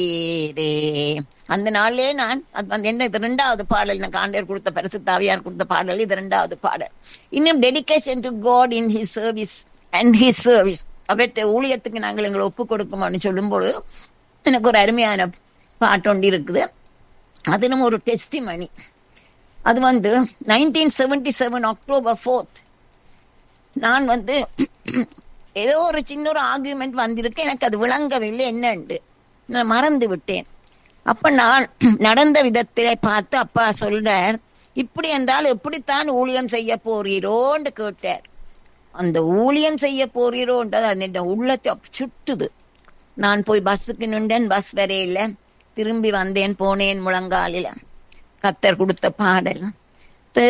நீரே. அந்த நாள்லயே நான் அது வந்து என்ன இது ரெண்டாவது பாடல் எனக்கு ஆண்டவர் கொடுத்த பரிசு தாவியார் கொடுத்த பாடல் இது ரெண்டாவது பாடல் இன்னும் dedication to God in his service and his service அவற்றை ஊழியத்துக்கு நாங்கள் எங்களை ஒப்பு கொடுக்குமான்னு சொல்லும்போது எனக்கு ஒரு அருமையான பாட்டு ஒன்று இருக்குது அதிலும் ஒரு டெஸ்டிமணி அது வந்து nineteen seventy seven October fourth நான் வந்து ஏதோ ஒரு சின்ன ஒரு ஆர்குமெண்ட் வந்திருக்கு எனக்கு அது விளங்கவில்லை என்னண்டு நான் மறந்து விட்டேன் அப்ப நான் நடந்த விதத்திலே பார்த்து அப்பா சொல்றார் இப்படி என்றால் எப்படித்தான் ஊழியம் செய்ய போறீரோன்னு கேட்டார் அந்த ஊழியம் செய்ய போறீரோன்றது அந்த உள்ளத்தை அப்ப சுட்டுது நான் போய் பஸ்ஸுக்கு நின்றேன் பஸ் வரையில திரும்பி வந்தேன் போனேன் முழங்காலில கத்தர் கொடுத்த பாடல்